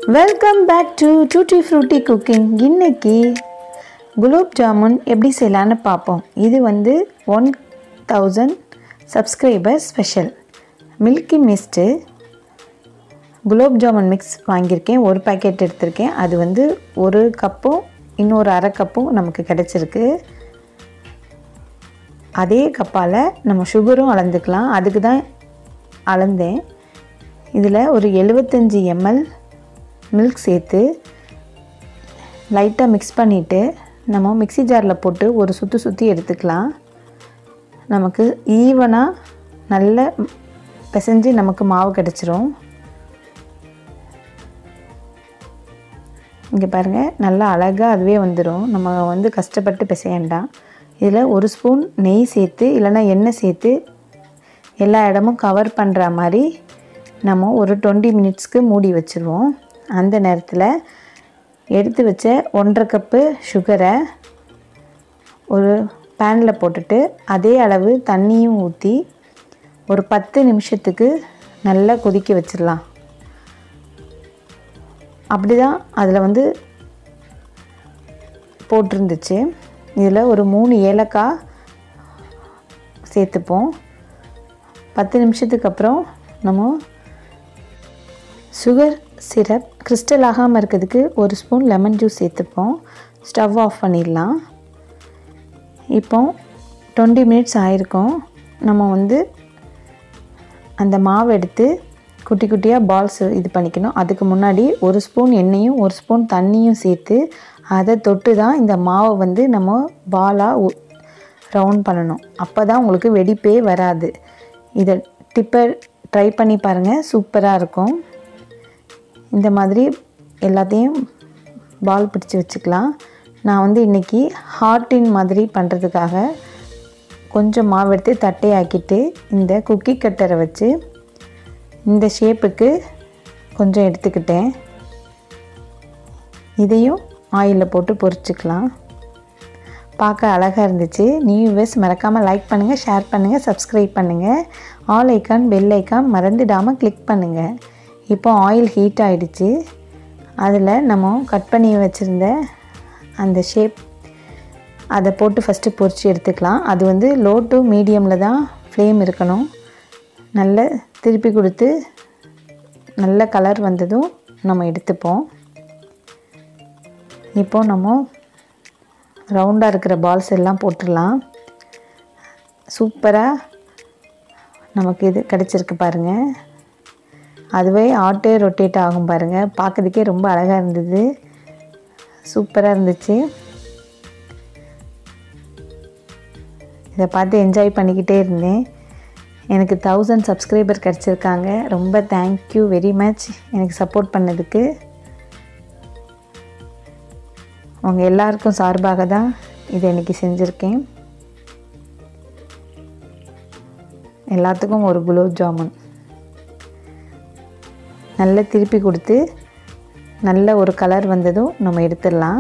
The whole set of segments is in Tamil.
welcome back to tutti frutti cooking இன்னைக்கு குலோப் ஜாமுன் எப்படி செய்யலான்னு பார்ப்போம் இது வந்து one thousand subscriber special milky mist gulab jamun mix வாங்கியிருக்கேன் ஒரு பேக்கெட் எடுத்திருக்கேன் அது வந்து ஒரு கப்பும் இன்னொரு அரை கப்பும் நமக்கு கிடச்சிருக்கு அதே கப்பால் நம்ம சுகரும் அளந்துக்கலாம் அதுக்கு தான் அளந்தேன் இதில் ஒரு எழுபத்தஞ்சி எம்எல் மில்க் சேர்த்து லைட்டாக மிக்ஸ் பண்ணிவிட்டு நம்ம மிக்ஸி ஜாரில் போட்டு ஒரு சுற்றி சுற்றி எடுத்துக்கலாம் நமக்கு ஈவனாக நல்ல பிசைஞ்சு நமக்கு மாவு கிடச்சிரும் இங்கே பாருங்கள் நல்லா அழகாக அதுவே வந்துடும் நம்ம வந்து கஷ்டப்பட்டு பிசையண்டாம் இதில் ஒரு ஸ்பூன் நெய் சேர்த்து இல்லைன்னா எண்ணெய் சேர்த்து எல்லா இடமும் கவர் பண்ணுற மாதிரி நம்ம ஒரு டுவெண்ட்டி மினிட்ஸ்க்கு மூடி வச்சுருவோம் அந்த நேரத்தில் எடுத்து வச்ச ஒன்றரை கப்பு சுகரை ஒரு பேனில் போட்டுட்டு அதே அளவு தண்ணியும் ஊற்றி ஒரு பத்து நிமிஷத்துக்கு நல்லா கொதிக்க வச்சிடலாம் அப்படி தான் அதில் வந்து போட்டிருந்துச்சு இதில் ஒரு மூணு ஏலக்காய் சேர்த்துப்போம் பத்து நிமிஷத்துக்கு அப்புறம் நம்ம சுகர் சிரப் கிறிஸ்டல் ஆகாமல் இருக்கிறதுக்கு ஒரு ஸ்பூன் லெமன் ஜூஸ் சேர்த்துப்போம் ஸ்டவ் ஆஃப் பண்ணிடலாம் இப்போ டுவெண்ட்டி மினிட்ஸ் ஆயிருக்கும் நம்ம வந்து அந்த மாவு எடுத்து குட்டி குட்டியாக பால்ஸ் இது பண்ணிக்கணும் அதுக்கு முன்னாடி ஒரு ஸ்பூன் எண்ணெயும் ஒரு ஸ்பூன் தண்ணியும் சேர்த்து அதை தொட்டு தான் இந்த மாவை வந்து நம்ம பாலாக ரவுண்ட் பண்ணணும் அப்போ தான் உங்களுக்கு வெடிப்பே வராது இதை டிப்பை ட்ரை பண்ணி பாருங்கள் சூப்பராக இருக்கும் இந்த மாதிரி எல்லாத்தையும் பால் பிடிச்சி வச்சுக்கலாம் நான் வந்து இன்றைக்கி ஹார்ட்டின் மாதிரி பண்ணுறதுக்காக கொஞ்சம் மாவு எடுத்து தட்டையாக்கிட்டு இந்த குக்கி கட்டரை வச்சு இந்த ஷேப்புக்கு கொஞ்சம் எடுத்துக்கிட்டேன் இதையும் ஆயிலில் போட்டு பொரிச்சுக்கலாம் பார்க்க அழகாக இருந்துச்சு நியூவர்ஸ் மறக்காமல் லைக் பண்ணுங்கள் ஷேர் பண்ணுங்கள் சப்ஸ்கிரைப் பண்ணுங்கள் ஆல் ஐக்கான் பெல் ஐக்கான் மறந்துடாமல் கிளிக் பண்ணுங்கள் இப்போ ஆயில் ஹீட் ஆகிடுச்சு அதில் நம்ம கட் பண்ணி வச்சுருந்த அந்த ஷேப் அதை போட்டு ஃபஸ்ட்டு பொரித்து எடுத்துக்கலாம் அது வந்து லோ டு மீடியமில் தான் ஃப்ளேம் இருக்கணும் நல்ல திருப்பி கொடுத்து நல்ல கலர் வந்ததும் நம்ம எடுத்துப்போம் இப்போ நம்ம ரவுண்டாக இருக்கிற பால்ஸ் எல்லாம் போட்டுடலாம் சூப்பராக நமக்கு இது கிடச்சிருக்கு பாருங்கள் அதுவே ஆட்டே ரொட்டேட் ஆகும் பாருங்கள் பார்க்கறதுக்கே ரொம்ப அழகாக இருந்தது சூப்பராக இருந்துச்சு இதை பார்த்து என்ஜாய் பண்ணிக்கிட்டே இருந்தேன் எனக்கு தௌசண்ட் சப்ஸ்கிரைபர் கிடச்சிருக்காங்க ரொம்ப தேங்க்யூ வெரி மச் எனக்கு சப்போர்ட் பண்ணதுக்கு அவங்க எல்லாருக்கும் சார்பாக தான் இதை இன்றைக்கி செஞ்சுருக்கேன் எல்லாத்துக்கும் ஒரு குலோப் ஜாமுன் நல்லா திருப்பி கொடுத்து நல்ல ஒரு கலர் வந்ததும் நம்ம எடுத்துடலாம்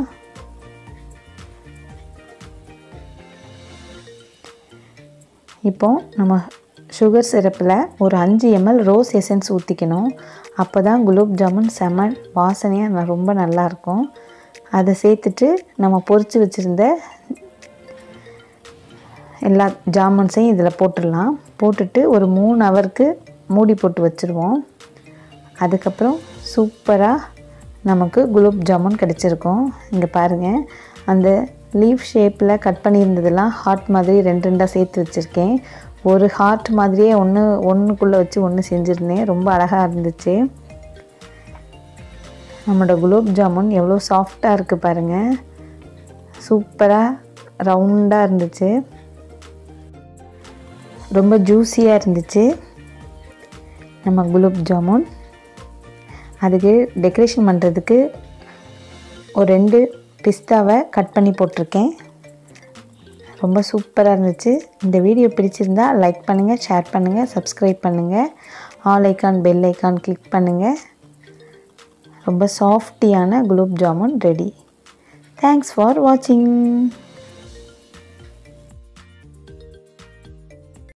இப்போ நம்ம சுகர் சிரப்பில் ஒரு அஞ்சு எம்எல் ரோஸ் எசன்ஸ் ஊற்றிக்கணும் அப்போ தான் குலோப் ஜாமுன் செம வாசனையாக ரொம்ப நல்லாயிருக்கும் அதை சேர்த்துட்டு நம்ம பொரித்து வச்சுருந்த எல்லா ஜாமுன்ஸையும் இதில் போட்டுடலாம் போட்டுட்டு ஒரு மூணு ஹவருக்கு மூடி போட்டு வச்சுருவோம் அதுக்கப்புறம் சூப்பராக நமக்கு குலோப் ஜாமுன் கிடச்சிருக்கும் இங்கே பாருங்கள் அந்த லீஃப் ஷேப்பில் கட் பண்ணியிருந்ததெல்லாம் ஹார்ட் மாதிரி ரெண்டு ரெண்டாக சேர்த்து வச்சுருக்கேன் ஒரு ஹார்ட் மாதிரியே ஒன்று ஒன்றுக்குள்ளே வச்சு ஒன்று செஞ்சுருந்தேன் ரொம்ப அழகாக இருந்துச்சு நம்மளோட குலோப் ஜாமுன் எவ்வளோ சாஃப்டாக இருக்குது பாருங்கள் சூப்பராக ரவுண்டாக இருந்துச்சு ரொம்ப ஜூஸியாக இருந்துச்சு நம்ம குலோப் ஜாமுன் அதுக்கு டெக்கரேஷன் பண்ணுறதுக்கு ஒரு ரெண்டு பிஸ்தாவை கட் பண்ணி போட்டிருக்கேன் ரொம்ப சூப்பராக இருந்துச்சு இந்த வீடியோ பிடிச்சிருந்தா லைக் பண்ணுங்கள் ஷேர் பண்ணுங்கள் சப்ஸ்கிரைப் பண்ணுங்கள் all icon bell icon click பண்ணுங்கள் ரொம்ப சாஃப்டியான gulab jamun ready thanks for வாட்சிங்